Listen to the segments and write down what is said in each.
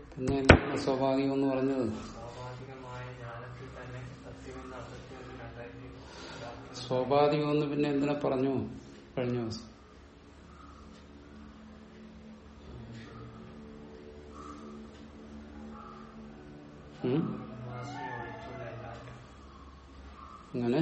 പിന്നെ എന്താണ് സ്വാഭാവികം എന്ന് പറഞ്ഞത് സ്വാഭാവികമായ ജ്ഞാനത്തിൽ തന്നെ സത്യമെന്ന് അസത്യമെന്ന് രണ്ടായിട്ട് ഇതാക്കുന്നത്. സ്വാഭാവികം എന്ന് പിന്നെ എന്തിനാ പറഞ്ഞു കഴിഞ്ഞ ദിവസം ഉം? വാസന ഒഴിച്ചുള്ള എല്ലാവരും അങ്ങനെ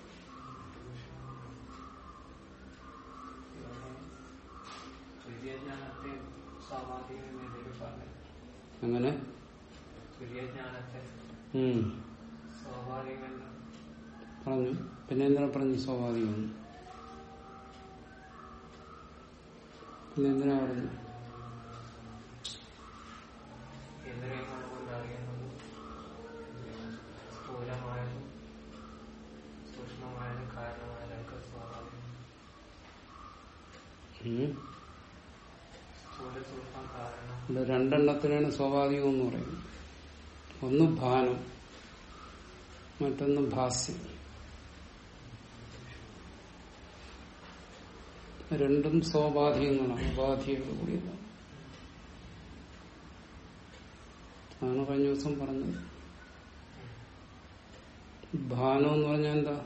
തുര്യജ്ഞാനത്തെ സ്വാഭാവികം എന്നതിൽ പറഞ്ഞു അങ്ങനെ തുര്യജ്ഞാനത്തെ ഉം. സ്വാഭാവികമെന്ന് പറഞ്ഞു പിന്നെ എന്തിനാ പറഞ്ഞു സ്വാഭാവികം എന്ന്? പിന്നെ എന്തിനാ പറഞ്ഞു ഇന്ദ്രിയങ്ങൾ കൊണ്ട് അറിയുന്നത് സ്ഥൂലമായതും സൂക്ഷ്മമായതും കാരണമായതൊക്കെ സ്വാഭാവികം ഉം. സ്ഥൂല സൂക്ഷ്മം കാരണം ഇവിടെ രണ്ടെണ്ണത്തിനാണ് സ്വാഭാവികം എന്ന് പറയുന്നത് ഒന്ന് ഭാനം മറ്റൊന്ന് ഭാസ്യം രണ്ടും സ്വാഭാവികങ്ങളാണ് ഉപാധിയോട് കൂടിയതാണ് അതാണ് കഴിഞ്ഞ ദിവസം പറഞ്ഞത് ഭാനം എന്ന് പറഞ്ഞാൽ എന്താ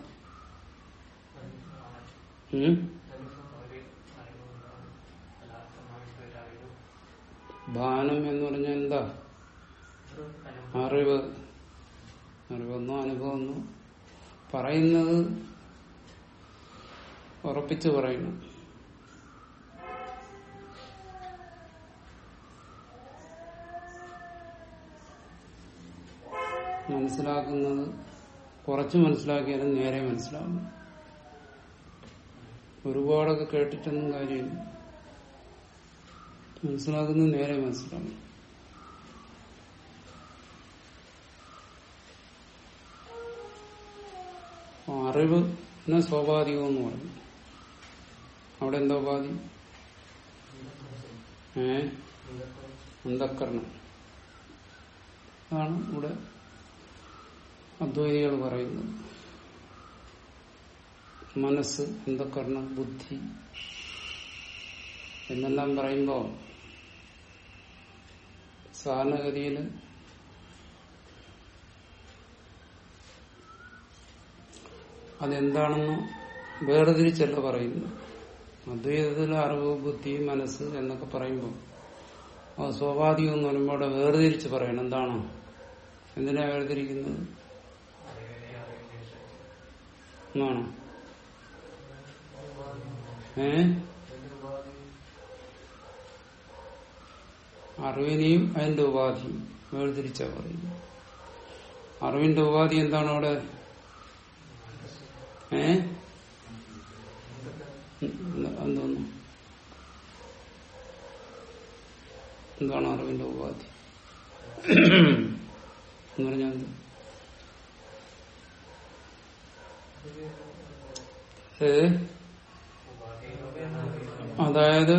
ഉം? ഒരു അറിവുണ്ടാവും അല്ലാത്തമായിട്ട് ഒരു അറിവ് ഭാനം എന്ന് പറഞ്ഞാൽ എന്താ ഒരു അനുഭവം അറിവ് അറിവെന്നോ അനുഭവമെന്നോ പറയുന്നത് ഉറപ്പിച്ച് പറയണം മനസ്സിലാക്കുന്നത് കുറച്ച് മനസ്സിലാക്കിയാലും നേരെ മനസ്സിലാവും ഒരുപാടൊക്കെ കേട്ടിട്ടൊന്നും കാര്യമില്ല മനസ്സിലാക്കുന്നത് നേരെ മനസ്സിലാവും അപ്പൊ അറിവ് സ്വാഭാവികം എന്ന് പറഞ്ഞു അവിടെ എന്താ ഉപാധി ഏ അന്ധക്കരണം അതാണ് ഇവിടെ അദ്വൈതികൾ പറയുന്നത് മനസ്സ് അന്ധക്കരണം ബുദ്ധി എന്നെല്ലാം പറയുമ്പോ സാധാരണഗതിയില് അതെന്താണെന്ന് വേർതിരിച്ചല്ല പറയുന്നു അദ്വൈതത്തിൽ അറിവ് ബുദ്ധി മനസ്സ് എന്നൊക്കെ പറയുമ്പോൾ അത് സ്വാഭാവികം എന്ന് പറയുമ്പോൾ അവിടെ വേർതിരിച്ച് പറയണം എന്താണ് എന്തിനാ വേർതിരിക്കുന്നത് അറിവിനെ അറിവിനെ ശക്തി എന്നാണ് ഏ അറിവിനെയും അതിന്റെ ഉപാധിയും വേർതിരിച്ചാ പറയുന്നു അറിവിന്റെ ഉപാധി എന്താണ് അവിടെ ഏ എന്തോന്നു എന്താണ് അറിവിന്റെ ഉപാധി എന്ന് പറഞ്ഞാൽ എന്ത്? ഏ അതായത്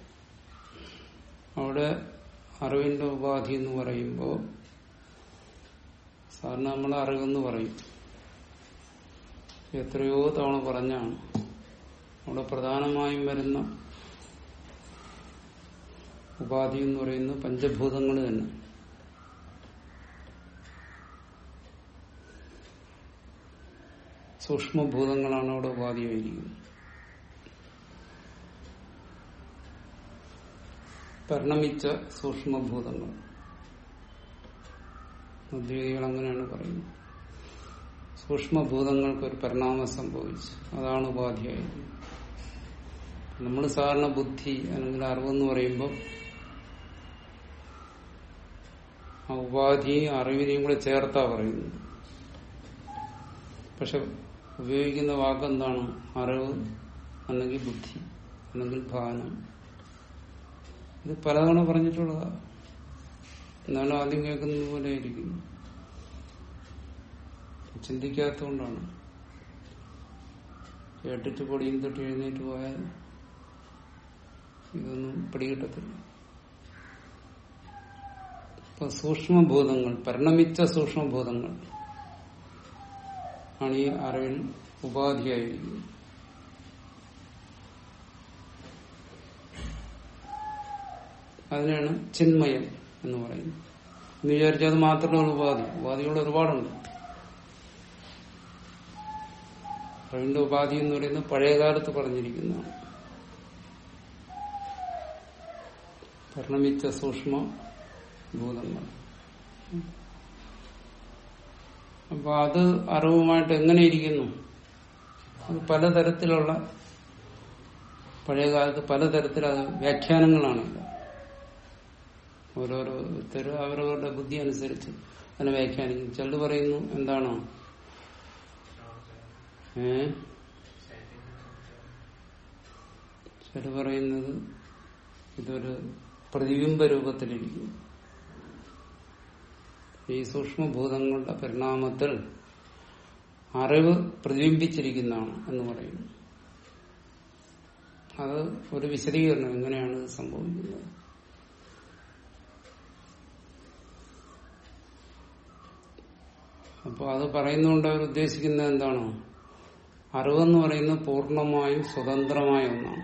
അവിടെ അറിവിന്റെ ഉപാധി എന്ന് പറയുമ്പോൾ സാറിന് നമ്മൾ അറിവെന്ന് പറയും എത്രയോ തവണ പറഞ്ഞാണ് അവിടെ പ്രധാനമായും വരുന്ന ഉപാധി എന്ന് പറയുന്നത് പഞ്ചഭൂതങ്ങൾ തന്നെ സൂക്ഷ്മഭൂതങ്ങളാണ് അവിടെ ഉപാധിയായിരിക്കുന്നത് പരിണമിച്ച സൂക്ഷ്മഭൂതങ്ങൾ അദ്വൈതികൾ അങ്ങനെയാണ് പറയുന്നത് സൂക്ഷ്മഭൂതങ്ങൾക്ക് ഒരു പരിണാമം സംഭവിച്ചു അതാണ് ഉപാധിയായത് നമ്മൾ സാധാരണ ബുദ്ധി അല്ലെങ്കിൽ അറിവെന്ന് പറയുമ്പോൾ ആ ഉപാധിയും അറിവിനെയും കൂടെ ചേർത്താ പറയുന്നത് പക്ഷെ ഉപയോഗിക്കുന്ന വാക്കെന്താണ് അറിവ് അല്ലെങ്കിൽ ബുദ്ധി അല്ലെങ്കിൽ ഭാനം ഇത് പലതവണ പറഞ്ഞിട്ടുള്ളതാ എന്നാലും ആദ്യം കേൾക്കുന്നത് പോലെ ഇരിക്കുന്നു ചിന്തിക്കാത്തതുകൊണ്ടാണ് കേട്ടിട്ട് പൊടിയും തൊട്ട് എഴുന്നേറ്റ് പോയാൽ ഇതൊന്നും പിടികിട്ടത്തില്ല ഇപ്പൊ സൂക്ഷ്മഭൂതങ്ങൾ പരിണമിച്ച സൂക്ഷ്മഭൂതങ്ങൾ ആണ് ഈ അറിവിൽ ഉപാധിയായിരിക്കുന്നത് അതിനാണ് ചിന്മയം എന്ന് പറയുന്നു എന്ന് വിചാരിച്ചാൽ അത് മാത്രമേ ഉപാധി ഉപാധികൾ ഒരുപാടുണ്ട് അറിവിന്റെ ഉപാധി എന്ന് പറയുന്നത് പഴയകാലത്ത് പറഞ്ഞിരിക്കുന്നതാണ് പരിണമിച്ച സൂക്ഷ്മ ഭൂതങ്ങൾ അപ്പൊ അത് അറിവുമായിട്ട് എങ്ങനെ ഇരിക്കുന്നു അത് പലതരത്തിലുള്ള പഴയകാലത്ത് പലതരത്തിൽ അത് വ്യാഖ്യാനങ്ങളാണ് ഓരോരോരുത്തർ അവരവരുടെ ബുദ്ധി അനുസരിച്ച് അതിനെ വ്യാഖ്യാനിക്കും ചിലത് പറയുന്നു എന്താണോ ഏ ചിലർ പറയുന്നത് ഇതൊരു പ്രതിബിംബ രൂപത്തിലിരിക്കും ഈ സൂക്ഷ്മഭൂതങ്ങളുടെ പരിണാമത്തിൽ അറിവ് പ്രതിബിംബിച്ചിരിക്കുന്നതാണ് എന്ന് പറയുന്നു അത് ഒരു വിശദീകരണം എങ്ങനെയാണ് ഇത് സംഭവിക്കുന്നത് അപ്പൊ അത് പറയുന്നതുകൊണ്ട് അവർ ഉദ്ദേശിക്കുന്നത് എന്താണ് അറിവെന്ന് പറയുന്നത് പൂർണ്ണമായും സ്വതന്ത്രമായ ഒന്നാണ്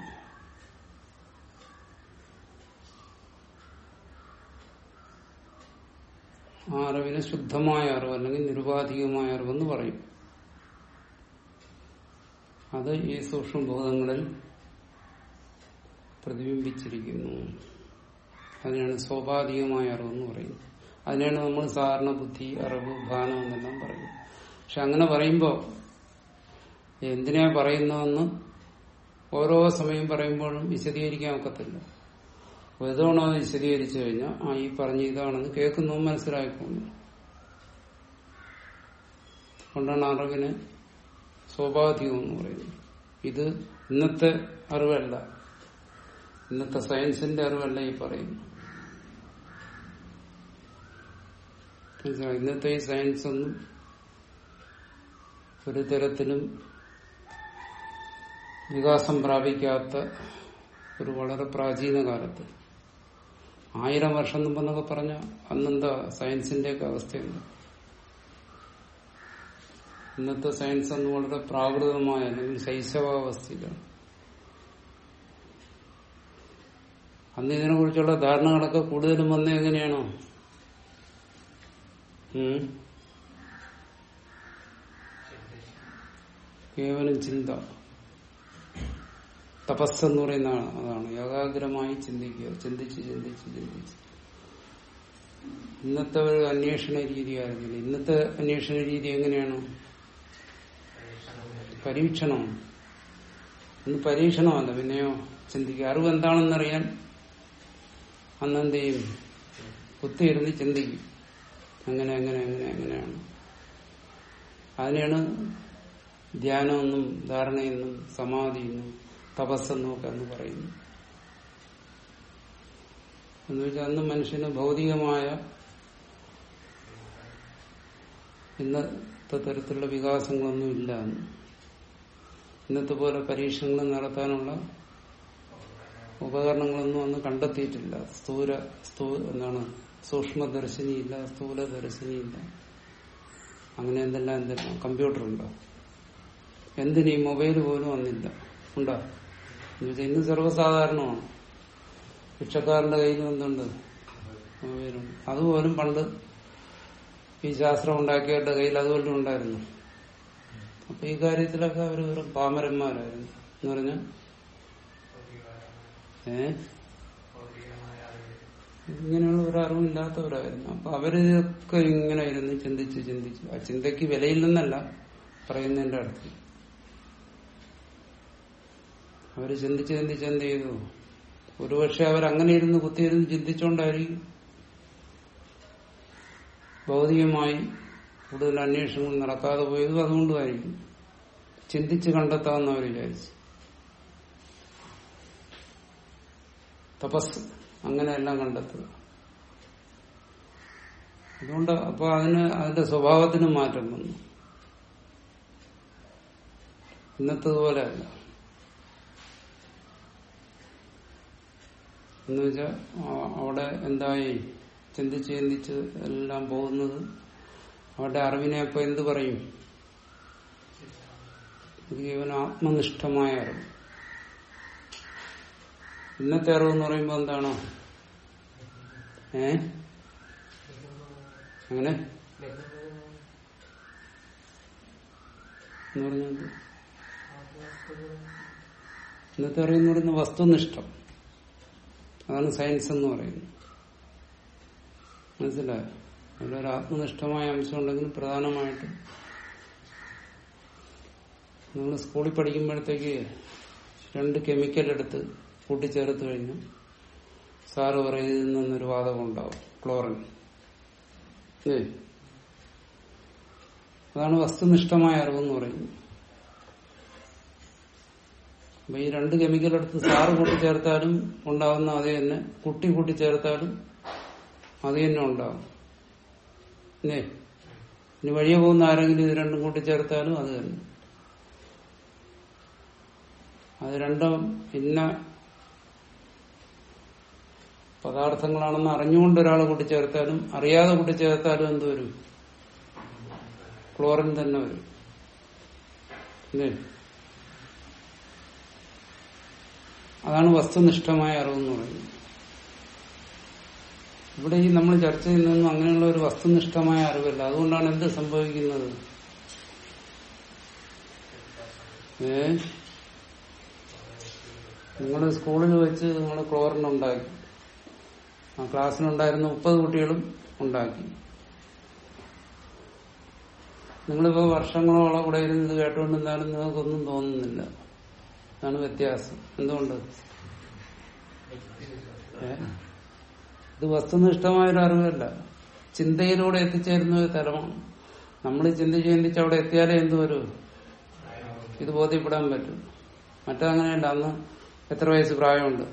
ആ അറിവിന് ശുദ്ധമായ അറിവ് അല്ലെങ്കിൽ നിരുപാധികമായ അറിവെന്ന് പറയും അത് ഈ സൂക്ഷ്മബോധങ്ങളിൽ പ്രതിബിംബിച്ചിരിക്കുന്നു അതിനാണ് സ്വാഭാവികമായ അറിവെന്ന് പറയുന്നത് അതിനാണ് നമ്മൾ സാധാരണ ബുദ്ധി അറിവ് ഭാനം എന്നെല്ലാം പറയുന്നത് പക്ഷെ അങ്ങനെ പറയുമ്പോൾ എന്തിനാ പറയുന്നതെന്ന് ഓരോ സമയം പറയുമ്പോഴും വിശദീകരിക്കാൻ ഒക്കത്തില്ല ഏതോണോ അത് വിശദീകരിച്ചു കഴിഞ്ഞാൽ ആ ഈ പറഞ്ഞ ഇതാണെന്ന് കേൾക്കുന്നതും മനസ്സിലായിക്കൊണ്ട് കൊണ്ടാണ് അറിവിന് സ്വാഭാവികം എന്ന് പറയുന്നത് ഇത് ഇന്നത്തെ അറിവല്ല ഇന്നത്തെ സയൻസിന്റെ അറിവല്ല ഈ പറയുന്നു മനസ്സിലായി ഇന്നത്തെ ഈ സയൻസ് ഒന്നും ഒരു തരത്തിലും വികാസം പ്രാപിക്കാത്ത ഒരു വളരെ പ്രാചീന കാലത്ത് ആയിരം വർഷം മുമ്പെന്നൊക്കെ പറഞ്ഞ അന്നെന്താ സയൻസിന്റെയൊക്കെ അവസ്ഥയുണ്ട് ഇന്നത്തെ സയൻസ് അന്ന് വളരെ പ്രാകൃതമായ അല്ലെങ്കിൽ ശൈശവാവസ്ഥയിലാണ് അന്ന് ഇതിനെ കുറിച്ചുള്ള ധാരണകളൊക്കെ കൂടുതലും വന്ന എങ്ങനെയാണോ ഉം? കേവലം ചിന്ത തപസ്സെന്ന് പറയുന്ന അതാണ് ഏകാഗ്രമായി ചിന്തിക്കുക ചിന്തിച്ച് ചിന്തിച്ച് ചിന്തിച്ച് ഇന്നത്തെ ഒരു അന്വേഷണ രീതി ആയിരുന്നില്ല ഇന്നത്തെ അന്വേഷണ രീതി എങ്ങനെയാണ് പരീക്ഷണമാണ് ഇന്ന് പരീക്ഷണമല്ല പിന്നെയോ ചിന്തിക്കുക അറിവ് എന്താണെന്നറിയാൻ അന്ന് എന്ത് ചെയ്യും കുത്തിയിരുന്ന് ചിന്തിക്കും അങ്ങനെ അങ്ങനെ അങ്ങനെ അങ്ങനെയാണ് അതിനെയാണ് ധ്യാനമെന്നും ധാരണയെന്നും സമാധിയെന്നും തപസ്സെന്നും ഒക്കെ എന്ന് പറയുന്നു എന്ന് വെച്ചാൽ അന്ന് മനുഷ്യന് ഭൗതികമായ ഇന്നത്തെ തരത്തിലുള്ള വികാസങ്ങളൊന്നും ഇല്ല അന്ന് ഇന്നത്തെ പോലെ പരീക്ഷണങ്ങൾ നടത്താനുള്ള ഉപകരണങ്ങളൊന്നും അന്ന് കണ്ടെത്തിയിട്ടില്ല സ്ഥൂല സ്ഥൂ എന്താണ് സൂക്ഷ്മദർശിനിയില്ല സ്ഥൂലദർശിനിയില്ല അങ്ങനെ എന്തെല്ലാം എന്തെല്ലാം കമ്പ്യൂട്ടർ ഉണ്ടോ എന്തിന് ഈ മൊബൈൽ പോലും വന്നില്ല ഉണ്ടോ എന്നുവെച്ചാൽ ഇന്ന് സർവ്വസാധാരണമാണ് ഭിക്ഷക്കാരന്റെ കയ്യിൽ എന്തുണ്ട് മൊബൈലുണ്ട് അതുപോലും പണ്ട് ഈ ശാസ്ത്രം ഉണ്ടാക്കിയവരുടെ കയ്യിൽ അതുപോലും ഉണ്ടായിരുന്നു അപ്പൊ ഈ കാര്യത്തിലൊക്കെ അവർ വെറും പാമരന്മാരായിരുന്നു എന്ന് പറഞ്ഞാൽ ഏ ഇങ്ങനെയുള്ള ഒരു അറിവില്ലാത്തവരായിരുന്നു അപ്പൊ അവരൊക്കെ ഇങ്ങനെ ഇരുന്ന് ചിന്തിച്ച് ചിന്തിച്ച് ആ ചിന്തയ്ക്ക് വിലയില്ലെന്നല്ല പറയുന്നതിന്റെ അടുത്ത് അവര് ചിന്തിച്ച് ചിന്തിച്ച് എന്ത് ചെയ്തു ഒരുപക്ഷെ അവരങ്ങനെ ഇരുന്ന് കുത്തിയിരുന്ന് ചിന്തിച്ചുകൊണ്ടായിരിക്കും ഭൗതികമായി കൂടുതൽ അന്വേഷണങ്ങൾ നടക്കാതെ പോയതും അതുകൊണ്ടുമായിരിക്കും ചിന്തിച്ച് കണ്ടെത്താമെന്ന് അവർ വിചാരിച്ചു തപസ് അങ്ങനെയെല്ലാം കണ്ടെത്തുക അതുകൊണ്ട് അപ്പൊ അതിന് അതിന്റെ സ്വഭാവത്തിന് മാറ്റം വന്നു ഇന്നത്തതുപോലെ അല്ല എന്ന് വെച്ചാൽ അവിടെ എന്തായി ചിന്തിച്ച് ചിന്തിച്ച് എല്ലാം പോകുന്നത് അവരുടെ അറിവിനെ അപ്പൊ എന്ത് പറയും ജീവൻ ആത്മനിഷ്ഠമായ അറിവ് ഇന്നത്തെ അറിവ് എന്ന് പറയുമ്പോൾ എന്താണ് ഏ അങ്ങനെ എന്ന് പറഞ്ഞത് ഇന്നത്തെ അറിയുന്ന പറയുന്ന വസ്തുനിഷ്ഠം അതാണ് സയൻസ് എന്ന് പറയുന്നത് മനസ്സിലായോ അതിലൊരു ആത്മനിഷ്ഠമായ അംശം ഉണ്ടെങ്കിൽ പ്രധാനമായിട്ടും നമ്മൾ സ്കൂളിൽ പഠിക്കുമ്പോഴത്തേക്ക് രണ്ട് കെമിക്കൽ എടുത്ത് കൂട്ടിച്ചേർത്ത് കഴിഞ്ഞു സാറ് പറയുന്നതിൽ നിന്നൊരു വാതകം ഉണ്ടാവും ക്ലോറിൻ ഏ അതാണ് വസ്തുനിഷ്ഠമായ അറിവെന്ന് പറയുന്നത് അപ്പൊ ഈ രണ്ട് കെമിക്കൽ എടുത്ത് സാറ് കൂട്ടിച്ചേർത്താലും ഉണ്ടാകുന്ന അത് തന്നെ കുട്ടി കൂട്ടിച്ചേർത്താലും അത് തന്നെ ഉണ്ടാവും അല്ലേ ഇനി വഴിയെ പോകുന്ന ആരെങ്കിലും ഇത് രണ്ടും കൂട്ടിച്ചേർത്താലും അത് തന്നെ അത് രണ്ടും ഇന്ന പദാർത്ഥങ്ങളാണെന്ന് അറിഞ്ഞുകൊണ്ട് ഒരാൾ കൂട്ടിച്ചേർത്താലും അറിയാതെ കൂട്ടിച്ചേർത്താലും എന്ത് വരും ക്ലോറിൻ തന്നെ വരും അല്ലേ അതാണ് വസ്തുനിഷ്ഠമായ അറിവെന്ന് പറയുന്നത് ഇവിടെ ഈ നമ്മൾ ചർച്ച ചെയ്യുന്നതൊന്നും അങ്ങനെയുള്ള ഒരു വസ്തുനിഷ്ഠമായ അറിവല്ല അതുകൊണ്ടാണ് എന്ത് സംഭവിക്കുന്നത് ഏ നിങ്ങൾ സ്കൂളിൽ വെച്ച് നിങ്ങൾ ക്ലോറിൻ ഉണ്ടാക്കി ആ ക്ലാസ്സിലുണ്ടായിരുന്ന മുപ്പത് കുട്ടികളും ഉണ്ടാക്കി നിങ്ങളിപ്പോ വർഷങ്ങളോളം ഇവിടെ ഇരുന്ന് ഇത് കേട്ടുകൊണ്ടിരുന്നാലും നിങ്ങൾക്കൊന്നും തോന്നുന്നില്ല അതാണ് വ്യത്യാസം എന്തുകൊണ്ട് ഏ? ഇത് വസ്തുനിഷ്ഠമായ ഒരു അറിവല്ല ചിന്തയിലൂടെ എത്തിച്ചേരുന്ന ഒരു തലമാണ് നമ്മൾ ചിന്തിച്ച് ചിന്തിച്ച് അവിടെ എത്തിയാലേ എന്ത് വരും ഇത് ബോധ്യപ്പെടാൻ പറ്റും മറ്റങ്ങനെയല്ല അന്ന് എത്ര വയസ്സ് പ്രായമുണ്ട്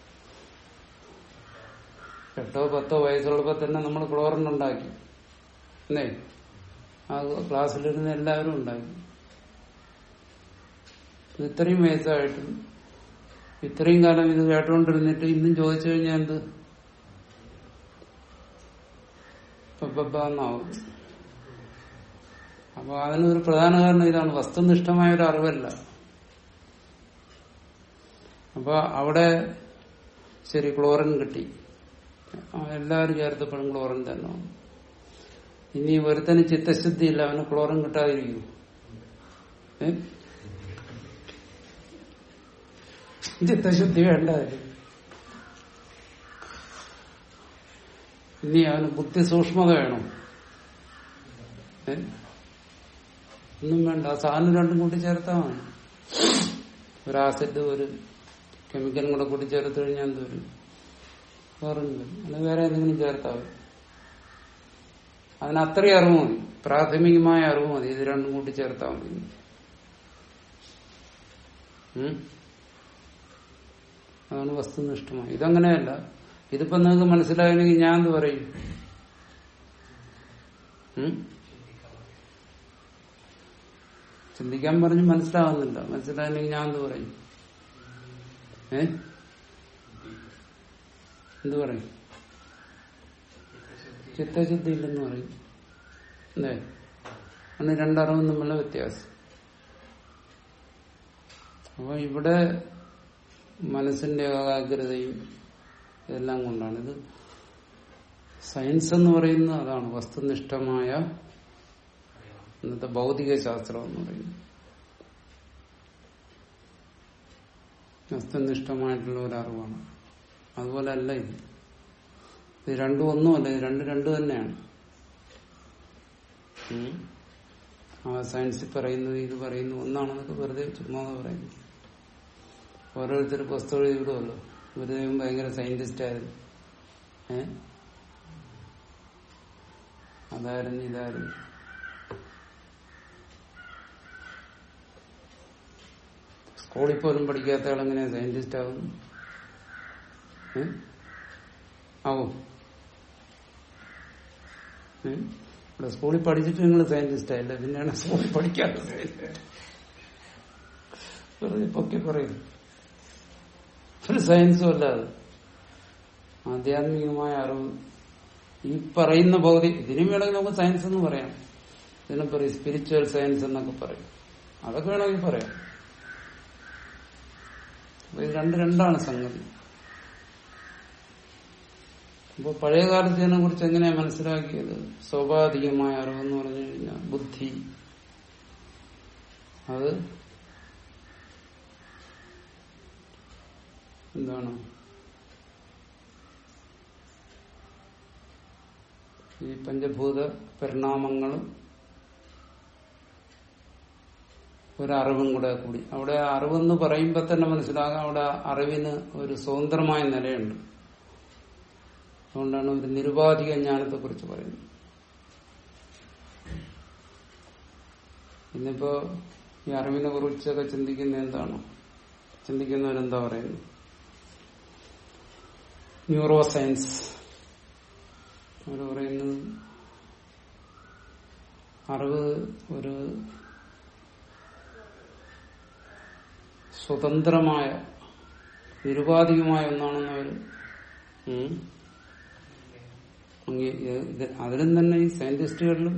എട്ടോ പത്തോ വയസ്സുള്ളപ്പോ തന്നെ നമ്മൾ ക്ലോറിൻ ഉണ്ടാക്കി അല്ലേ ആ ക്ലാസ്സിലിരുന്ന് എല്ലാവരും ഉണ്ടാക്കി ഇത് ഇത്രയും വയസ്സായിട്ടും ഇത്രയും കാലം ഇത് കേട്ടുകൊണ്ടിരുന്നിട്ട് ഇന്നും ചോദിച്ചു കഴിഞ്ഞാൽ എന്ത് എന്നാവും അപ്പൊ അതിനൊരു പ്രധാന കാരണം ഇതാണ് വസ്തുനിഷ്ഠമായ ഒരു അറിവല്ല അപ്പൊ അവിടെ ശരി ക്ലോറിൻ കിട്ടി ആ, എല്ലാവരും ചേർത്തപ്പോഴും ക്ലോറിൻ തന്നെ ഇനി ഒരുത്തന് ചിത്തശുദ്ധി ഇല്ല അവന് ക്ലോറിൻ കിട്ടാതിരിക്കും ഏ ചിത്തശുദ്ധി വേണ്ട ഇനി അവന് ബുദ്ധി സൂക്ഷ്മത വേണം ഏ? ഒന്നും വേണ്ട ആ സാധനം രണ്ടും കൂട്ടി ചേർത്താൽ മതി ഒരു ആസിഡ് ഒരു കെമിക്കലും കൂടെ കൂട്ടി ചേർത്ത് കഴിഞ്ഞാൽ എന്ത് വരും വേറൊന്നും വരും അല്ലെങ്കിൽ വേറെ എന്തെങ്കിലും ചേർത്താൽ മതി അതിന് അത്രയും അറിവ് മതി പ്രാഥമികമായ അറിവ് മതി ഇത് രണ്ടും കൂട്ടി ചേർത്താൽ മതി ഉം? അതാണ് വസ്തുനിഷ്ഠമായി ഇതങ്ങനെയല്ല ഇതിപ്പോ നിങ്ങൾക്ക് മനസ്സിലായില്ലെങ്കിൽ ഞാൻ എന്ത് പറയും ഉം? ചിന്തിക്കാൻ പറഞ്ഞ് മനസ്സിലാവുന്നില്ല മനസ്സിലായില്ലെങ്കിൽ ഞാൻ എന്ത് പറയും ഏ എന്ത് പറയും ചിത്തശുദ്ധി ഇല്ലെന്ന് പറയും അല്ലേ ആണ് രണ്ടറിവും തമ്മിലുള്ള വ്യത്യാസം അപ്പൊ ഇവിടെ മനസ്സിന്റെ ഏകാഗ്രതയും ഇതെല്ലാം കൊണ്ടാണ് ഇത് സയൻസ് എന്ന് പറയുന്നത് അതാണ് വസ്തുനിഷ്ഠമായ ഇന്നത്തെ ഭൗതിക ശാസ്ത്രം എന്ന് പറയുന്നത് വസ്തുനിഷ്ഠമായിട്ടുള്ള ഒരു അറിവാണ് അതുപോലെ അല്ല ഇത് ഇത് രണ്ടും ഒന്നുമല്ല ഇത് രണ്ട് രണ്ട് തന്നെയാണ് ഉം. ആ സയൻസിൽ പറയുന്നത് ഇത് പറയുന്നു ഒന്നാണെന്നൊക്കെ വെറുതെ ചുമ്മാതെ പറയുന്നു ഓരോരുത്തർ പുസ്തകം എഴുതിവിടുമല്ലോ ഗുരുദേവൻ ഭയങ്കര സയന്റിസ്റ്റ് ആയിരുന്നു ഏ അതായിരുന്നു ഇതായിരുന്നു സ്കൂളിൽ പോലും പഠിക്കാത്ത ആളെങ്ങനെ സയന്റിസ്റ്റ് ആവുന്നു ഏ? ആവോ ഏ? ഇവിടെ സ്കൂളിൽ പഠിച്ചിട്ട് നിങ്ങൾ സയന്റിസ്റ്റ് ആയില്ല പിന്നെയാണ് സ്കൂളിൽ പഠിക്കാത്തത് വെറുതെ പൊക്കി പറയുന്നു ഒരു സയൻസും അല്ല അത് ആധ്യാത്മികമായ അറിവ് ഈ പറയുന്ന ഭൗതിക ഇതിനും വേണമെങ്കിൽ നമുക്ക് സയൻസ് എന്ന് പറയാം ഇതിനെ പറയും സ്പിരിച്വൽ സയൻസ് എന്നൊക്കെ പറയും അതൊക്കെ വേണമെങ്കിൽ പറയാം അപ്പൊ ഇത് രണ്ട് രണ്ടാണ് സംഗതി അപ്പോൾ പഴയ കാലത്ത് ഇതിനെ കുറിച്ച് എങ്ങനെയാ മനസ്സിലാക്കിയത് സ്വാഭാവികമായ അറിവെന്ന് പറഞ്ഞു കഴിഞ്ഞാൽ ബുദ്ധി അത് എന്താണ് ഈ പഞ്ചഭൂത പരിണാമങ്ങളും ഒരറിവും കൂടെ കൂടി അവിടെ അറിവെന്ന് പറയുമ്പോൾ തന്നെ മനസ്സിലാകാം അവിടെ അറിവിന് ഒരു സ്വതന്ത്രമായ നിലയുണ്ട് അതുകൊണ്ടാണ് ഒരു നിരുപാധിക ജ്ഞാനത്തെ കുറിച്ച് പറയുന്നത് ഇന്നിപ്പോ ഈ അറിവിനെ കുറിച്ചൊക്കെ ചിന്തിക്കുന്ന എന്താണ് ചിന്തിക്കുന്നവരെന്താ പറയുന്നത് ന്യൂറോ സയൻസ് അവർ പറയുന്നത് അറിവ് ഒരു സ്വതന്ത്രമായ നിരുപാധികമായ ഒന്നാണെന്ന് അവർ അതിലും തന്നെ ഈ സയന്റിസ്റ്റുകളിലും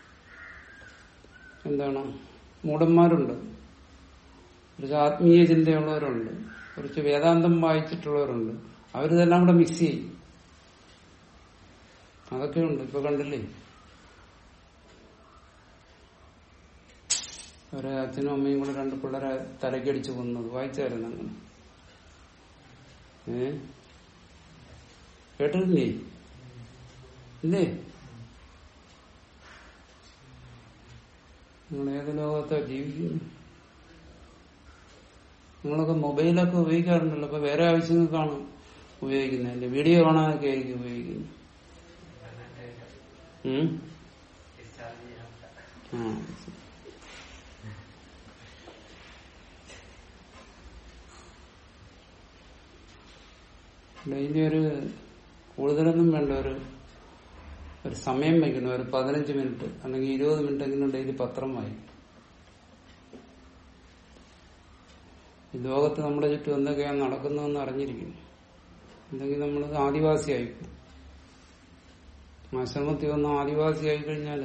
എന്താണ് മൂടന്മാരുണ്ട് കുറച്ച് ആത്മീയ ചിന്തയുള്ളവരുണ്ട് കുറച്ച് വേദാന്തം വായിച്ചിട്ടുള്ളവരുണ്ട് അവരിതെല്ലാം കൂടെ മിക്സ് ചെയ്യും അതൊക്കെയുണ്ട് ഇപ്പൊ കണ്ടില്ലേ ഒരു അച്ഛനും അമ്മയും കൂടെ രണ്ട് പിള്ളേരെ തലക്കടിച്ചു കൊന്നത് വായിച്ചായിരുന്നു അങ്ങനെ ഏ കേട്ടില്ലേ ഇല്ലേ നിങ്ങൾ ഏത് ലോകത്താ ജീവിക്കുന്നു നിങ്ങളൊക്കെ മൊബൈലൊക്കെ ഉപയോഗിക്കാറുണ്ടല്ലോ അപ്പൊ വേറെ ആവശ്യങ്ങൾക്കാണ് ഉപയോഗിക്കുന്നത് വീഡിയോ കാണാനൊക്കെ ആയിരിക്കും ഉപയോഗിക്കുന്നത് ഉം? ഡിസ്ചാർജ് ചെയ്യാൻ ആ. ഡെയിലി ഒരു കൂടുതലൊന്നും വേണ്ട ഒരു ഒരു സമയം വയ്ക്കണം ഒരു പതിനഞ്ച് മിനിറ്റ് അല്ലെങ്കിൽ ഇരുപത് മിനിറ്റ് എങ്കിലും ഡെയിലി പത്രം വായിക്കും ഈ ലോകത്ത് നമ്മുടെ ചുറ്റും എന്തൊക്കെയാണ് നടക്കുന്നതെന്ന് അറിഞ്ഞിരിക്കും എന്തെങ്കിലും നമ്മൾ ആദിവാസിയായിക്കും ആശ്രമത്തിൽ വന്ന ആദിവാസിയായി കഴിഞ്ഞാല്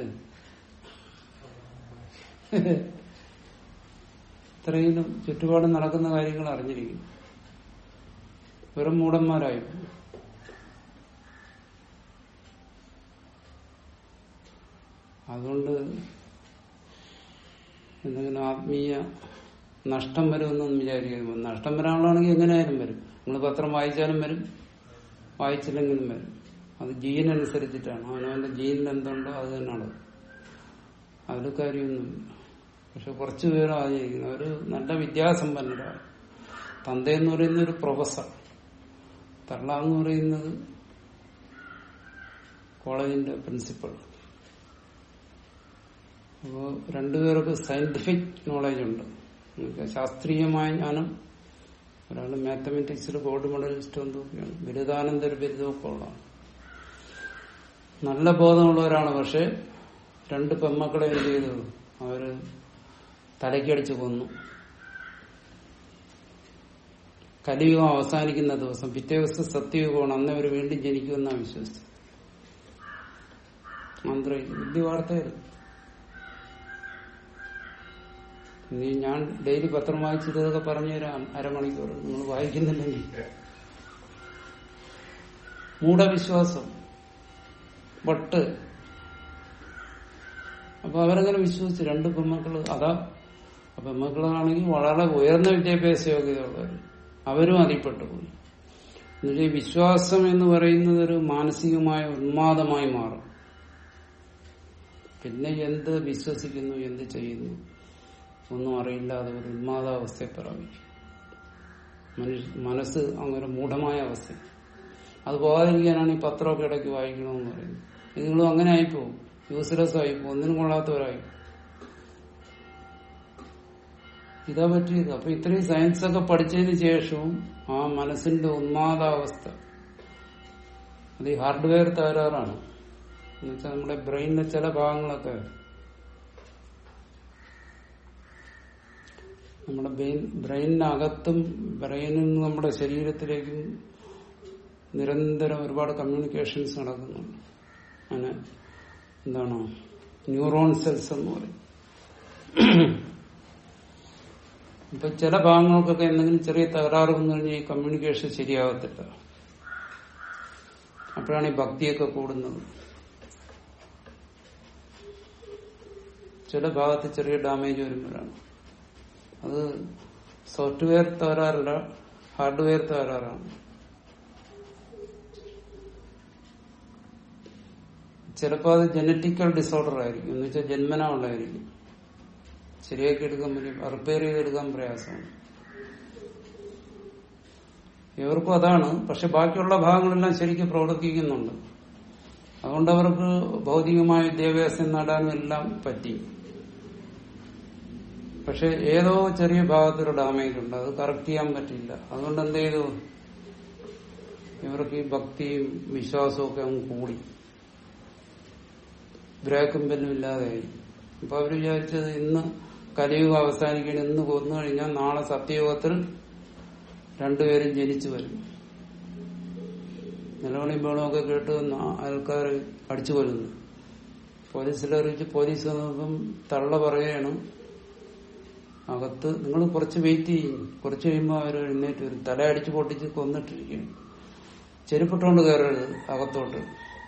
ഇത്രയും ചുറ്റുപാടും നടക്കുന്ന കാര്യങ്ങൾ അറിഞ്ഞിരിക്കും വെറും മൂടന്മാരായി അതുകൊണ്ട് എന്തെങ്കിലും ആത്മീയ നഷ്ടം വരുമെന്നൊന്നും വിചാരിക്കരുത് നഷ്ടം വരാനുള്ളതാണെങ്കിൽ എങ്ങനെയായാലും വരും നിങ്ങൾ പത്രം വായിച്ചാലും വരും വായിച്ചില്ലെങ്കിലും വരും അത് ജീനനുസരിച്ചിട്ടാണ് അവനവന്റെ ജീനിൽ എന്തുണ്ടോ അത് തന്നെയാണ് അതിൽ കാര്യമൊന്നുമില്ല പക്ഷെ കുറച്ചു പേര് ആചരിക്കുന്നു ഒരു നല്ല വിദ്യാസമ്പന്നരാണ് തന്ത എന്ന് പറയുന്ന ഒരു പ്രൊഫസർ തള്ള എന്ന് പറയുന്നത് കോളേജിന്റെ പ്രിൻസിപ്പൾ അപ്പോ രണ്ടുപേർക്ക് സയന്റിഫിക് നോളജ് ഉണ്ട് എന്നുവെച്ചാൽ ശാസ്ത്രീയമായ ജ്ഞാനം ഒരാൾ മാത്തമെറ്റിക്സിൽ ഗോൾഡ് മെഡലിസ്റ്റ് എന്തൊക്കെയാണ് ബിരുദാനന്തര ബിരുദമൊക്കെ ഉള്ളതാണ് നല്ല ബോധമുള്ളവരാണ് പക്ഷെ രണ്ട് പെമ്മക്കളെ എന്ത് ചെയ്തു അവര് തലക്കടിച്ച് കൊന്നു കലിയുഗം അവസാനിക്കുന്ന ദിവസം പിറ്റേ ദിവസം സത്യയുഗമാണ് അന്ന് അവർ വീണ്ടും ജനിക്കുമെന്നാണ് വിശ്വസിച്ചത് മന്ത്രി വലിയ വാർത്തയായിരുന്നു ഇനി ഞാൻ ഡെയിലി പത്രം വായിച്ചിട്ട് ഇതൊക്കെ പറഞ്ഞു തരാം അരമണിക്കൂർ നിങ്ങൾ വായിക്കുന്നില്ലെങ്കിൽ മൂഢവിശ്വാസം വട്ട് അപ്പൊ അവരങ്ങനെ വിശ്വസിച്ചു രണ്ട് പെൺമക്കള് അതാ ആ പെൺമക്കളാണെങ്കിൽ വളരെ ഉയർന്ന വിദ്യാഭ്യാസ യോഗ്യതയുള്ളവർ അവരും അതിൽപ്പെട്ടു പോയി എന്നിട്ട് ഈ വിശ്വാസം എന്ന് പറയുന്നത് ഒരു മാനസികമായ ഉന്മാദമായി മാറും പിന്നെ എന്ത് വിശ്വസിക്കുന്നു എന്ത് ചെയ്യുന്നു ഒന്നും അറിയില്ലാതെ ഒരു ഉന്മാദാവസ്ഥയെ പ്രാപിക്കും മനുഷ്യ മനസ്സ് അങ്ങനെ മൂഢമായ അവസ്ഥ അത് പോകാതിരിക്കാനാണ് ഈ പത്രമൊക്കെ ഇടയ്ക്ക് വായിക്കണമെന്ന് പറയുന്നത് ഇത് നിങ്ങളും അങ്ങനെ ആയിപ്പോവും യൂസ്ലെസ് ആയിപ്പോ ഒന്നിനും കൊള്ളാത്തവരായി ഇതാ പറ്റിയത് അപ്പൊ ഇത്രയും സയൻസ് ഒക്കെ പഠിച്ചതിന് ശേഷവും ആ മനസ്സിന്റെ ഉന്മാദാവസ്ഥ അത് ഈ ഹാർഡ്വെയർ തകരാറാണ് എന്നുവെച്ചാൽ നമ്മുടെ ബ്രെയിനിലെ ചില ഭാഗങ്ങളൊക്കെ നമ്മുടെ ബ്രെയിൻ ബ്രെയിനിനകത്തും ബ്രെയിനിൽ നിന്ന് നമ്മുടെ ശരീരത്തിലേക്കും നിരന്തരം ഒരുപാട് കമ്മ്യൂണിക്കേഷൻസ് നടക്കുന്നുണ്ട് അങ്ങനെ എന്താണ് ന്യൂറോൺ സെൽസ് എന്ന് പറയും ഇപ്പൊ ചില ഭാഗങ്ങൾക്കൊക്കെ എന്തെങ്കിലും ചെറിയ തകരാറ് വന്നു കഴിഞ്ഞാൽ ഈ കമ്മ്യൂണിക്കേഷൻ ശരിയാകത്തില്ല അപ്പോഴാണ് ഈ ഭക്തിയൊക്കെ കൂടുന്നത് ചില ഭാഗത്ത് ചെറിയ ഡാമേജ് വരുമ്പോഴാണ് അത് സോഫ്റ്റ്വെയർ തകരാറല്ല ഹാർഡ്വെയർ തകരാറാണ് ചിലപ്പോൾ അത് ജനറ്റിക്കൽ ഡിസോർഡർ ആയിരിക്കും എന്ന് വെച്ചാൽ ജന്മനാ ഉള്ളതായിരിക്കും ശരിയാക്കി എടുക്കാൻ പറ്റും റിപ്പയർ ചെയ്തെടുക്കാൻ പ്രയാസമാണ് ഇവർക്കും അതാണ് പക്ഷെ ബാക്കിയുള്ള ഭാഗങ്ങളെല്ലാം ശരിക്കും പ്രവർത്തിക്കുന്നുണ്ട് അതുകൊണ്ട് അവർക്ക് ഭൗതികമായ വിദ്യാഭ്യാസം നേടാനും എല്ലാം പറ്റി പക്ഷെ ഏതോ ചെറിയ ഭാഗത്തൊരു ഡാമേജ് ഉണ്ട് അത് കറക്റ്റ് ചെയ്യാൻ പറ്റില്ല അതുകൊണ്ട് എന്ത് ചെയ്തു ഇവർക്ക് ഈ ഭക്തിയും വിശ്വാസവും ഒക്കെ അങ്ങ് കൂടി ബ്രേക്കും ബെല്ലും ഇല്ലാതെയായി അപ്പൊ അവര് വിചാരിച്ചത് ഇന്ന് കലിയുഗം അവസാനിക്കണം ഇന്ന് കൊന്നു കഴിഞ്ഞാൽ നാളെ സത്യയുഗത്തിൽ രണ്ടുപേരും ജനിച്ചു വരും നിലവിളിയും ബഹളമൊക്കെ കേട്ട് ആൾക്കാർ അടിച്ചു കൊല്ലുന്നു പോലീസിൽ അറിയിച്ച് പോലീസ് വന്നപ്പം തള്ള പറയുകയാണ് അകത്ത് നിങ്ങൾ കുറച്ച് വെയിറ്റ് ചെയ്യും കുറച്ച് കഴിയുമ്പോൾ അവർ എഴുന്നേറ്റ് വരും തല അടിച്ച് പൊട്ടിച്ച് കൊന്നിട്ടിരിക്കുകയാണ് ചെരുപ്പിട്ടുകൊണ്ട് കയറരുത് അകത്തോട്ട്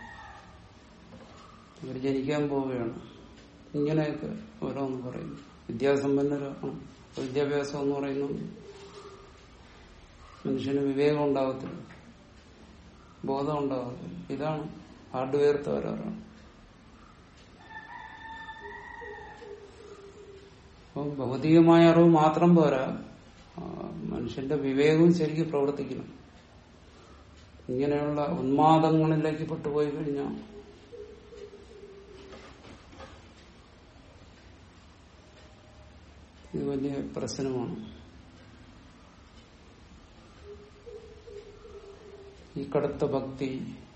ഇവർ ജനിക്കാൻ പോവുകയാണ് ഇങ്ങനെയൊക്കെ ഓരോന്ന് പറയും വിദ്യാസമ്പന്നരാണ് വിദ്യാഭ്യാസം എന്ന് പറയുന്നത് മനുഷ്യന് വിവേകം ഉണ്ടാകത്തില്ല ബോധം ഉണ്ടാകത്തില്ല ഇതാണ് ഹാർഡ്വെയർ തകരാറാണ് അപ്പം ഭൗതികമായ അറിവ് മാത്രം പോരാ ആ, മനുഷ്യന്റെ വിവേകവും ശരിക്കും പ്രവർത്തിക്കണം ഇങ്ങനെയുള്ള ഉന്മാദങ്ങളിലേക്ക് പെട്ടുപോയി കഴിഞ്ഞാൽ ഇത് വലിയ പ്രശ്നമാണ് ഈ കടുത്ത ഭക്തി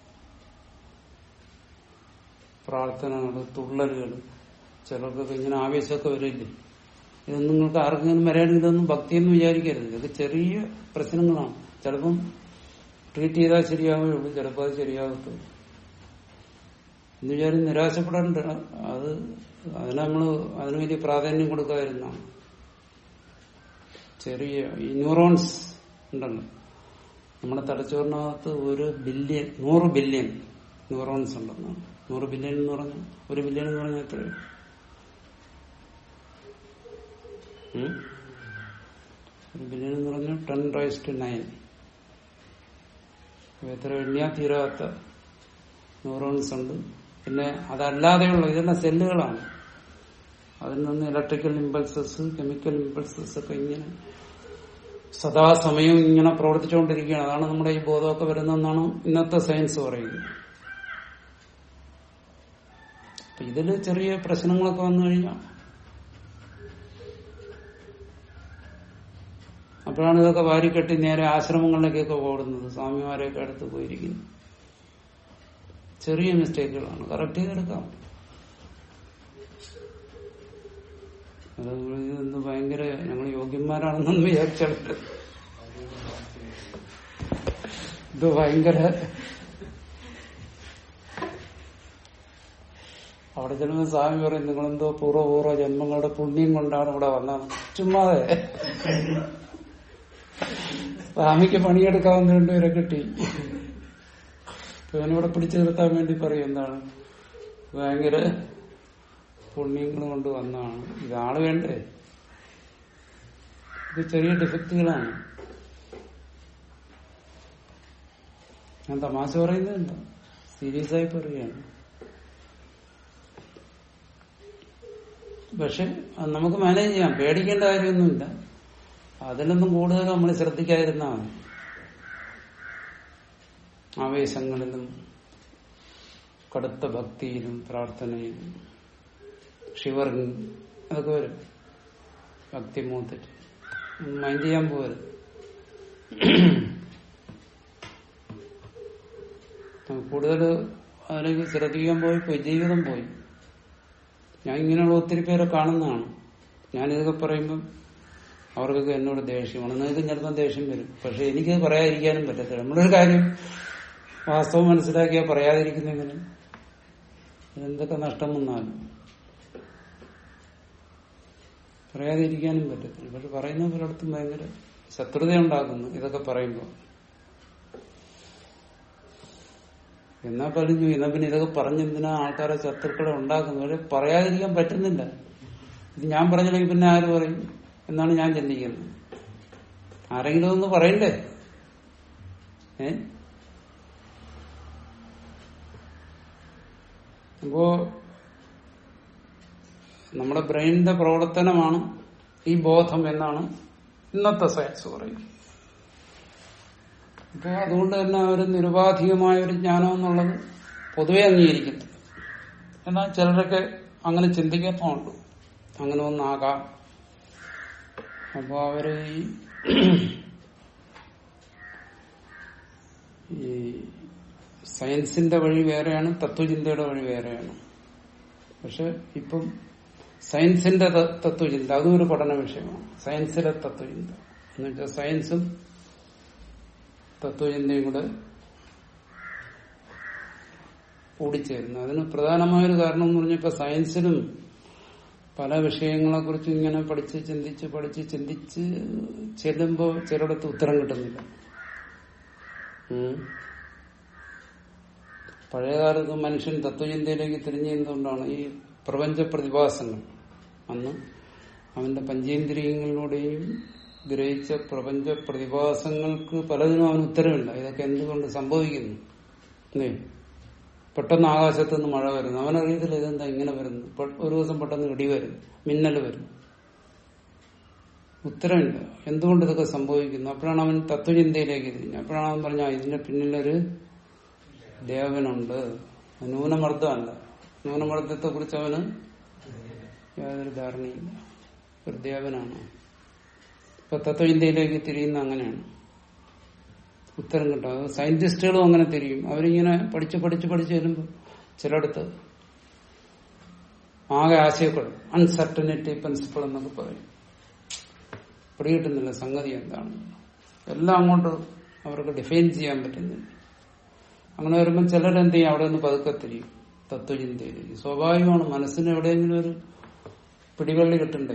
പ്രാർത്ഥനകൾ തുള്ളലുകൾ ചിലർക്കൊക്കെ ഇങ്ങനെ ആവേശമൊക്കെ വരില്ലേ ഇതൊന്നും നിങ്ങൾക്ക് ആർക്കെങ്കിലും വരാണെങ്കിൽ ഇതൊന്നും ഭക്തിയെന്ന് വിചാരിക്കരുത് ഇത് ചെറിയ പ്രശ്നങ്ങളാണ് ചിലപ്പം ട്രീറ്റ് ചെയ്താൽ ശരിയാവുകയുള്ളൂ ചിലപ്പോൾ അത് ശരിയാകത്തുള്ളൂ എന്ന് വിചാരം നിരാശപ്പെടാറുണ്ട് അത് അതിന് നമ്മൾ അതിന് വലിയ പ്രാധാന്യം കൊടുക്കാതിരുന്നാണ് ചെറിയ ഈ ന്യൂറോൺസ് ഉണ്ടല്ലോ നമ്മുടെ തലച്ചോറിനകത്ത് ഒരു ബില്യൺ നൂറ് ബില്യൺ ന്യൂറോൺസ് ഉണ്ടെന്നാണ് നൂറ് ബില്യൺ എന്ന് പറഞ്ഞാൽ ഒരു ബില്യൺ എന്ന് പറഞ്ഞാൽ എത്രയാണ് ഉം? ഒരു ബില്യൺ എന്ന് പറഞ്ഞാൽ ടെൻ റൈസ് ടു നയൻ എത്ര എണ്ണിയാ തീരാത്ത ന്യൂറോൺസ് ഉണ്ട് പിന്നെ അതല്ലാതെയുള്ള ഇതെല്ലാം സെല്ലുകളാണ് അതിൽ നിന്ന് ഇലക്ട്രിക്കൽ ഇമ്പൾസസ് കെമിക്കൽ ഇമ്പൾസസ് ഒക്കെ ഇങ്ങനെ സദാസമയം ഇങ്ങനെ പ്രവർത്തിച്ചുകൊണ്ടിരിക്കുകയാണ് അതാണ് നമ്മുടെ ഈ ബോധമൊക്കെ വരുന്നതെന്നാണ് ഇന്നത്തെ സയൻസ് പറയുന്നത് അപ്പൊ ഇതില് ചെറിയ പ്രശ്നങ്ങളൊക്കെ വന്നു കഴിഞ്ഞാൽ അപ്പോഴാണ് ഇതൊക്കെ വാരിക്കെട്ടി നേരെ ആശ്രമങ്ങളിലേക്കൊക്കെ ഓടുന്നത് സ്വാമിമാരെയൊക്കെ അടുത്ത് പോയിരിക്കുന്നു ചെറിയ മിസ്റ്റേക്കുകളാണ് കറക്റ്റ് ചെയ്തെടുക്കാം അത് ഇതൊന്ന് ഭയങ്കര ഞങ്ങൾ യോഗ്യന്മാരാണെന്നൊന്നും വിചാരിച്ചിട്ട് ഇത് ഭയങ്കര അവിടെ ചെല്ലുമ്പോൾ സ്വാമി പറയും നിങ്ങളെന്തോ പൂർവ്വപൂർവ്വ ജന്മങ്ങളുടെ പുണ്യം കൊണ്ടാണ് ഇവിടെ വന്നത് ചുമ്മാതെ സ്വാമിക്ക് പണിയെടുക്കാവുന്ന രണ്ടുപേരെ കിട്ടി ഇവനിവിടെ പിടിച്ചു നിർത്താൻ വേണ്ടി പറയും എന്താണ് ഭയങ്കര പുണ്യങ്ങൾ കൊണ്ട് വന്നതാണ് ഇതാള് വേണ്ടേ ഇത് ചെറിയ ഡിഫക്റ്റുകളാണ് ഞാൻ തമാശ പറയുന്നതല്ല സീരിയസ് ആയി പറയുകയാണ് പക്ഷെ അത് നമുക്ക് മാനേജ് ചെയ്യാം പേടിക്കേണ്ട കാര്യമൊന്നുമില്ല അതിലൊന്നും കൂടുതൽ നമ്മൾ ശ്രദ്ധിക്കാതിരുന്നാൽ മതി ആവേശങ്ങളിലും കടുത്ത ഭക്തിയിലും പ്രാർത്ഥനയിലും ഷിവറിങ് അതൊക്കെ വരും ഭക്തി മൂത്തിട്ട് മൈൻഡ് ചെയ്യാൻ പോകരുത് കൂടുതൽ അതിലേക്ക് ശ്രദ്ധിക്കാൻ പോയി പോയി ജീവിതം പോയി ഞാൻ ഇങ്ങനെയുള്ള ഒത്തിരി പേരെ കാണുന്നതാണ് ഞാനിതൊക്കെ പറയുമ്പം അവർക്കൊക്കെ എന്നോട് ദേഷ്യമാണ് നിങ്ങൾക്ക് ചിലപ്പോൾ ദേഷ്യം വരും പക്ഷെ എനിക്കത് പറയാതിരിക്കാനും പറ്റത്തില്ല നമ്മളൊരു കാര്യം വാസ്തവം മനസ്സിലാക്കിയാൽ പറയാതിരിക്കുന്നെങ്കിലും എന്തൊക്കെ നഷ്ടം വന്നാലും പറയാതിരിക്കാനും പറ്റത്തില്ല പക്ഷെ പറയുന്ന പലയിടത്തും ഭയങ്കര ശത്രുത ഉണ്ടാക്കുന്നു ഇതൊക്കെ പറയുമ്പോൾ എന്നാ പറഞ്ഞു എന്നാ പിന്നെ ഇതൊക്കെ പറഞ്ഞെന്തിനാ ആൾക്കാരെ ശത്രുക്കളെ ഉണ്ടാക്കുന്നത് പക്ഷെ പറയാതിരിക്കാൻ പറ്റുന്നില്ല ഇത് ഞാൻ പറഞ്ഞില്ലെങ്കിൽ പിന്നെ ആര് പറയും എന്നാണ് ഞാൻ ചിന്തിക്കുന്നത് ആരെങ്കിലും ഒന്ന് പറയണ്ടേ ഏ അപ്പോ നമ്മുടെ ബ്രെയിനിന്റെ പ്രവർത്തനമാണ് ഈ ബോധം എന്നാണ് ഇന്നത്തെ സയൻസ് പറയുന്നത് അപ്പൊ അതുകൊണ്ട് തന്നെ ഒരു നിരുപാധികമായ ഒരു ജ്ഞാനം എന്നുള്ളത് പൊതുവെ അംഗീകരിക്കത്തില്ല എന്നാൽ ചിലരൊക്കെ അങ്ങനെ ചിന്തിക്കത്തുണ്ട് അങ്ങനെ ഒന്നാകാം അപ്പൊ അവര് ഈ ഈ സയൻസിന്റെ വഴി വേറെയാണ് തത്വചിന്തയുടെ വഴി വേറെയാണ് പക്ഷെ ഇപ്പം സയൻസിന്റെ ത- തത്വചിന്ത അതും ഒരു പഠന വിഷയമാണ് സയൻസിലെ തത്വചിന്ത എന്ന് വെച്ചാൽ സയൻസും തത്വചിന്തയും കൂടെ കൂടിച്ചേരുന്നു അതിന് പ്രധാനമായൊരു കാരണം എന്ന് പറഞ്ഞാൽ ഇപ്പൊ സയൻസിലും പല വിഷയങ്ങളെ കുറിച്ച് ഇങ്ങനെ പഠിച്ച് ചിന്തിച്ച് പഠിച്ച് ചിന്തിച്ച് ചെല്ലുമ്പോൾ ചിലയിടത്ത് ഉത്തരം കിട്ടുന്നില്ല ഉം. പഴയകാലത്ത് മനുഷ്യൻ തത്വചിന്തയിലേക്ക് തിരിഞ്ഞെന്തുകൊണ്ടാണ് ഈ പ്രപഞ്ച പ്രതിഭാസങ്ങൾ അന്ന് അവന്റെ പഞ്ചേന്ദ്രിയങ്ങളിലൂടെയും ഗ്രഹിച്ച പ്രപഞ്ച പ്രതിഭാസങ്ങൾക്ക് പലതിനും അവന് ഉത്തരവില്ല ഇതൊക്കെ എന്തുകൊണ്ട് സംഭവിക്കുന്നു അല്ലേ പെട്ടെന്ന് ആകാശത്ത് നിന്ന് മഴ വരുന്നു അവനറിയത്തില്ല ഇതെന്താ ഇങ്ങനെ വരുന്നു പെ- ഒരു ദിവസം പെട്ടെന്ന് ഇടി വരും മിന്നൽ വരും ഉത്തരവില്ല എന്തുകൊണ്ട് ഇതൊക്കെ സംഭവിക്കുന്നു അപ്പോഴാണ് അവൻ തത്വചിന്തയിലേക്ക് തിരിഞ്ഞു അപ്പോഴാണ് അവൻ പറഞ്ഞ ഇതിന്റെ പിന്നിലൊരു ദേവനുണ്ട് അത് ന്യൂനമർദ്ദമല്ല ന്യൂനമർദ്ദത്തെ കുറിച്ച് അവന് യാതൊരു ധാരണയില്ല ഒരു ദേവനാണ് ഇപ്പൊ തത്വചിന്തയിലേക്ക് തിരിയുന്ന അങ്ങനെയാണ് ഉത്തരം കിട്ടും അത് സയന്റിസ്റ്റുകളും അങ്ങനെ തിരിയും അവരിങ്ങനെ പഠിച്ച് പഠിച്ച് പഠിച്ച് ചെല്ലുമ്പോൾ ചിലയിടത്ത് ആകെ ആശയപ്പെടും അൺസർട്ടനിറ്റി പ്രിൻസിപ്പിൾ എന്നൊക്കെ പറയും പിടികിട്ടുന്നില്ല സംഗതി എന്താണ് എല്ലാം അങ്ങോട്ട് അവർക്ക് ഡിഫൈൻ ചെയ്യാൻ പറ്റുന്നില്ല അങ്ങനെ വരുമ്പോൾ ചിലരെന്ത് ചെയ്യും അവിടെ നിന്ന് പതുക്കെ തിരിയും തത്വചിന്തയിലേക്ക് സ്വാഭാവികമാണ് മനസ്സിന് എവിടെയെങ്കിലും ഒരു പിടിവള്ളി കിട്ടണ്ടേ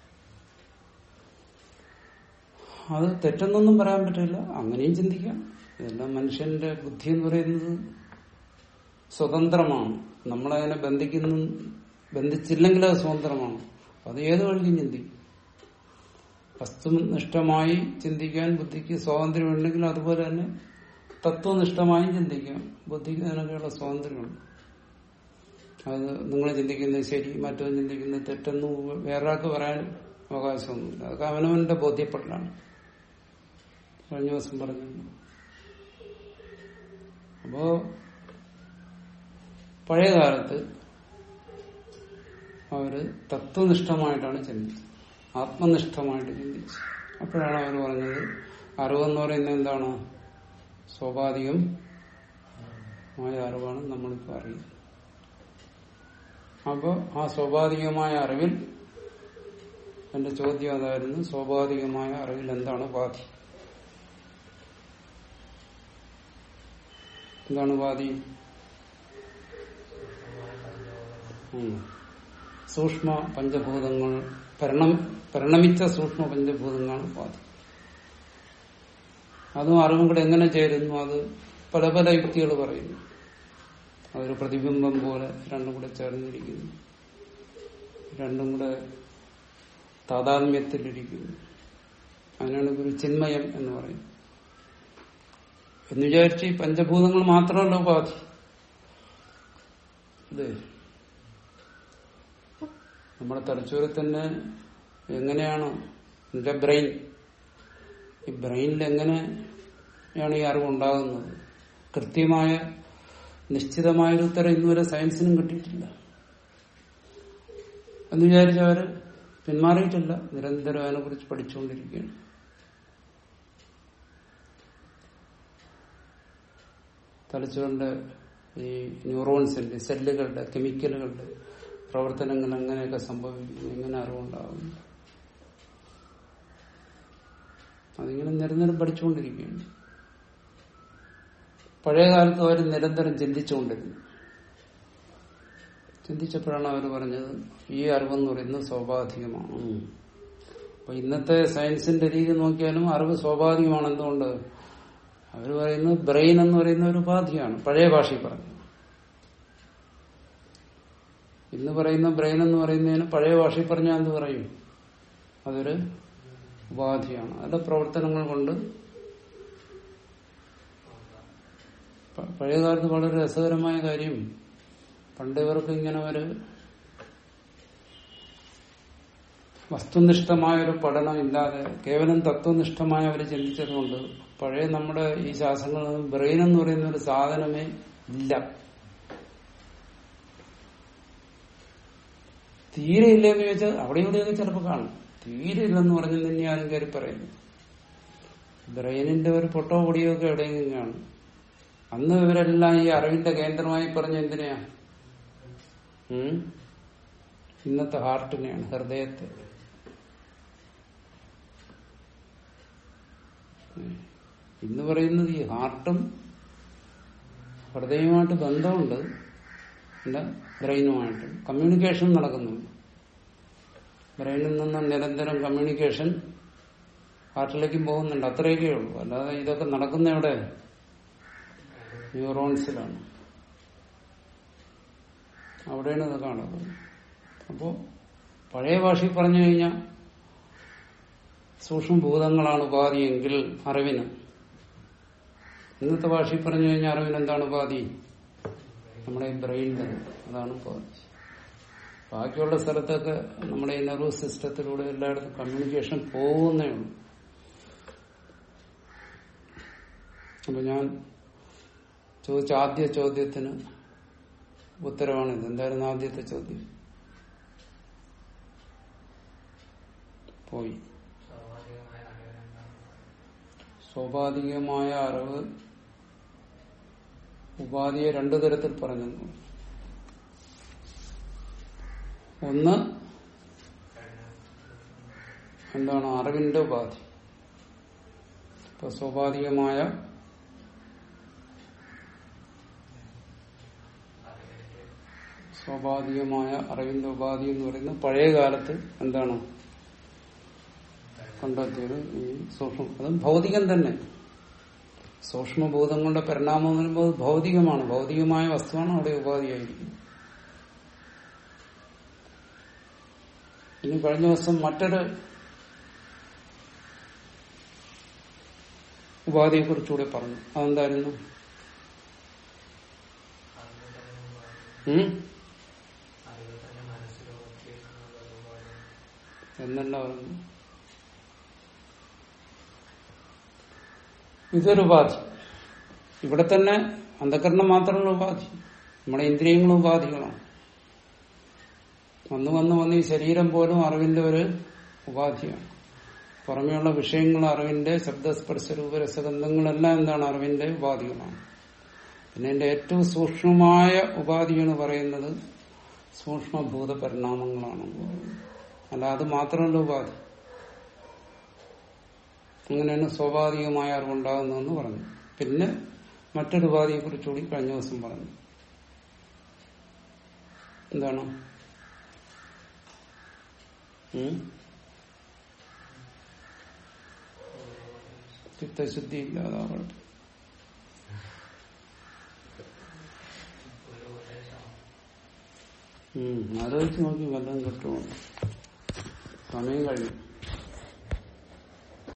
അത് തെറ്റെന്നൊന്നും പറയാൻ പറ്റില്ല അങ്ങനെയും ചിന്തിക്കാം ഇതെല്ലാം മനുഷ്യന്റെ ബുദ്ധി എന്ന് പറയുന്നത് സ്വതന്ത്രമാണ് നമ്മളതിനെ ബന്ധിക്കുന്ന ബന്ധിച്ചില്ലെങ്കിൽ അത് സ്വതന്ത്രമാണ് അത് ഏത് വഴിക്കും ചിന്തിക്കും വസ്തുനിഷ്ഠമായി ചിന്തിക്കാൻ ബുദ്ധിക്ക് സ്വാതന്ത്ര്യം ഉണ്ടെങ്കിൽ അതുപോലെ തന്നെ തത്വനിഷ്ഠമായും ചിന്തിക്കാം ബുദ്ധിക്ക് അതിനൊക്കെയുള്ള സ്വാതന്ത്ര്യമുണ്ട് അത് നിങ്ങൾ ചിന്തിക്കുന്നത് ശരി മറ്റവൻ ചിന്തിക്കുന്നത് തെറ്റെന്ന് വേറൊരാൾക്ക് പറയാൻ അവകാശമൊന്നുമില്ല അതൊക്കെ അവനവന്റെ ബോധ്യപ്പെടലാണ് കഴിഞ്ഞ ദിവസം പറഞ്ഞു അപ്പോ പഴയ കാലത്ത് അവര് തത്വനിഷ്ഠമായിട്ടാണ് ചിന്തിച്ചത് ആത്മനിഷ്ഠമായിട്ട് ചിന്തിച്ചു അപ്പോഴാണ് അവർ പറഞ്ഞത് അറിവെന്ന് പറയുന്നത് എന്താണ് സ്വാഭാവികം മായ അറിവാണ് നമ്മളിപ്പോൾ അറിയുന്നത് അപ്പോൾ ആ സ്വാഭാവികമായ അറിവിൽ എന്റെ ചോദ്യം അതായിരുന്നു സ്വാഭാവികമായ അറിവിൽ എന്താണ് ഉപാധി എന്താണ് ഉപാധി ഉം. സൂക്ഷ്മ പഞ്ചഭൂതങ്ങൾ പരിണം പരിണമിച്ച സൂക്ഷ്മ പഞ്ചഭൂതങ്ങളാണ് ഉപാധി അതും അറിവും കൂടെ എങ്ങനെ ചേരുന്നു അത് പല പല യുക്തികൾ പറയുന്നു അതൊരു പ്രതിബിംബം പോലെ രണ്ടും കൂടെ ചേർന്നിരിക്കുന്നു രണ്ടും കൂടെ താതാത്മ്യത്തിലിരിക്കുന്നു അതിനാണ് ഒരു ചിന്മയം എന്ന് പറയുന്നത് എന്ന് വിചാരിച്ച് ഈ പഞ്ചഭൂതങ്ങൾ മാത്രമല്ല ഉപാധി അല്ലേ നമ്മുടെ തലച്ചോറിൽ തന്നെ എങ്ങനെയാണ് എന്റെ ബ്രെയിൻ ഈ ബ്രെയിനിൽ എങ്ങനെയാണ് ഈ അറിവുണ്ടാകുന്നത് കൃത്യമായ നിശ്ചിതമായ ഒരു ഉത്തരം ഇന്നുവരെ സയൻസിനും കിട്ടിയിട്ടില്ല എന്ന് വിചാരിച്ച് അവര് പിന്മാറിയിട്ടില്ല നിരന്തരം അതിനെ കുറിച്ച് പഠിച്ചുകൊണ്ടിരിക്കുകയാണ് തലച്ചോറിന്റെ ഈ ന്യൂറോൺസിന്റെ സെല്ലുകളുടെ കെമിക്കലുകളുടെ പ്രവർത്തനങ്ങൾ എങ്ങനെയൊക്കെ സംഭവിക്കുന്നു എങ്ങനെ അറിവുണ്ടാകുന്നു അതിങ്ങനെ നിരന്തരം പഠിച്ചുകൊണ്ടിരിക്കുകയാണ് പഴയ കാലത്ത് അവർ നിരന്തരം ചിന്തിച്ചുകൊണ്ടിരുന്നു ചിന്തിച്ചപ്പോഴാണ് അവർ പറഞ്ഞത് ഈ അറിവെന്ന് പറയുന്നത് സ്വാഭാവികമാണ് അപ്പൊ ഇന്നത്തെ സയൻസിന്റെ രീതി നോക്കിയാലും അറിവ് സ്വാഭാവികമാണ് എന്തുകൊണ്ട് അവർ പറയുന്നത് ബ്രെയിൻ എന്ന് പറയുന്ന ഒരു ഉപാധിയാണ് പഴയ ഭാഷയിൽ പറഞ്ഞു ഇന്ന് പറയുന്ന ബ്രെയിൻ എന്ന് പറയുന്നതിന് പഴയ ഭാഷയിൽ പറഞ്ഞാൽ എന്ത് പറയും അതൊരു ഉപാധിയാണ് അതിന്റെ പ്രവർത്തനങ്ങൾ കൊണ്ട് പ- പഴയ കാലത്ത് വളരെ രസകരമായ കാര്യം പണ്ട് ഇവർക്ക് ഇങ്ങനെ ഒരു വസ്തുനിഷ്ഠമായ ഒരു പഠനം ഇല്ലാതെ കേവലം തത്വനിഷ്ഠമായി അവർ ചിന്തിച്ചതുകൊണ്ട് പഴയ നമ്മുടെ ഈ ശാസ്ത്രങ്ങളിൽ ബ്രെയിൻ എന്ന് പറയുന്ന ഒരു സാധനമേ ഇല്ല തീരെ ഇല്ലെന്ന് ചോദിച്ചാൽ അവിടെ ഇവിടെയൊക്കെ ചിലപ്പോൾ കാണും തീരെ ഇല്ലെന്ന് പറഞ്ഞ് തന്നെ ആരും കയറി പറയുന്നു ബ്രെയിനിന്റെ ഒരു പൊട്ടോ പൊടിയോ ഒക്കെ എവിടെയെങ്കിലും കാണും അന്ന് ഇവരെല്ലാം ഈ അറിവിന്റെ കേന്ദ്രമായി പറഞ്ഞ എന്തിനാ ഉം? ഇന്നത്തെ ഹാർട്ടിനെയാണ് ഹൃദയത്തെ ഉം. ഇന്ന് പറയുന്നത് ഈ ഹാർട്ടും ഹൃദയവുമായിട്ട് ബന്ധമുണ്ട് അല്ല ബ്രെയിനുമായിട്ട് കമ്മ്യൂണിക്കേഷൻ നടക്കുന്നുണ്ട് ബ്രെയിനിൽ നിന്ന് നിരന്തരം കമ്മ്യൂണിക്കേഷൻ ഹാർട്ടിലേക്കും പോകുന്നുണ്ട് അത്രയൊക്കെ ഉള്ളൂ അല്ലാതെ ഇതൊക്കെ നടക്കുന്ന എവിടെ ന്യൂറോൺസിലാണ് അവിടെയാണ് ഇത് കാണുന്നത് അപ്പോ പഴയ ഭാഷയിൽ പറഞ്ഞു കഴിഞ്ഞാൽ സൂക്ഷ്മഭൂതങ്ങളാണ് ഉപാധിയെങ്കിൽ അറിവിന് ഇന്നത്തെ ഭാഷയിൽ പറഞ്ഞു കഴിഞ്ഞാൽ അറിവിന് എന്താണ് ഉപാധി നമ്മുടെ ഈ ബ്രെയിൻ തന്നെ അതാണ് ഉപാധി ബാക്കിയുള്ള സ്ഥലത്തൊക്കെ നമ്മുടെ ഈ നെർവസ് സിസ്റ്റത്തിലൂടെ എല്ലായിടത്തും കമ്മ്യൂണിക്കേഷൻ പോകുന്നേ ഉള്ളൂ അപ്പൊ ഞാൻ ചോദിച്ച ആദ്യ ചോദ്യത്തിന് ഉത്തരവാണിത് എന്തായിരുന്നു ആദ്യത്തെ ചോദ്യം പോയി സ്വാഭാവികമായ അറിവിനെന്താണ് സ്വാഭാവികമായ അറിവ് ഉപാധിയെ രണ്ടു തരത്തിൽ പറഞ്ഞു ഒന്ന് എന്താണ് അറിവിന്റെ ഉപാധി ഇപ്പൊ സ്വാഭാവികമായ സ്വാഭാവികമായ അറിവിന്റെ ഉപാധി എന്ന് പറയുന്നത് പഴയ കാലത്ത് എന്താണ് കണ്ടെത്തിയത് ഈ സൂക്ഷ്മ അതും ഭൗതികം തന്നെ സൂക്ഷ്മഭൂതങ്ങളുടെ പരിണാമം എന്ന് പറയുമ്പോൾ അത് ഭൗതികമാണ് ഭൗതികമായ വസ്തുവാണ് അവിടെ ഉപാധിയായിരിക്കുന്നത് ഇനി കഴിഞ്ഞ ദിവസം മറ്റൊരു ഉപാധിയെ കുറിച്ചുകൂടെ പറഞ്ഞു അതെന്തായിരുന്നു അറിവ് തന്നെ ഉപാധി. ഉം? അറിവ് തന്നെ മനസ്സിലോക്കിയിരിക്കുന്നത് ഉപാധി. എന്നല്ല പറഞ്ഞു ഇതൊരു ഉപാധി ഇവിടെ തന്നെ അന്ധകരണം മാത്രമുള്ള ഉപാധി നമ്മുടെ ഇന്ദ്രിയങ്ങളും ഉപാധികളാണ് വന്ന് വന്ന് വന്ന് ഈ ശരീരം പോലും അറിവിന്റെ ഒരു ഉപാധിയാണ് പുറമെയുള്ള വിഷയങ്ങൾ അറിവിന്റെ ശബ്ദസ്പർശ രൂപരസഗന്ധങ്ങളെല്ലാം എന്താണ് അറിവിന്റെ ഉപാധികളാണ് പിന്നെ എന്റെ ഏറ്റവും സൂക്ഷ്മമായ ഉപാധിയാണ് പറയുന്നത് സൂക്ഷ്മഭൂത പരിണാമങ്ങളാണ് അല്ല അത് മാത്രമല്ല ഉപാധി അങ്ങനെയാണ് സ്വാഭാവികമായ അറിവുണ്ടാകുന്നതെന്ന് പറഞ്ഞു പിന്നെ മറ്റൊരു ഉപാധിയെ കുറിച്ചുകൂടി കഴിഞ്ഞ ദിവസം പറഞ്ഞു എന്താണ് ഉം? ചിത്തശുദ്ധി ഇല്ലാതാവട്ടെ ഒരു ഉപദേശമാണ് ഉം ആലോചിച്ച് നോക്കി വല്ലതും കിട്ടുമോ സമയം കഴിഞ്ഞു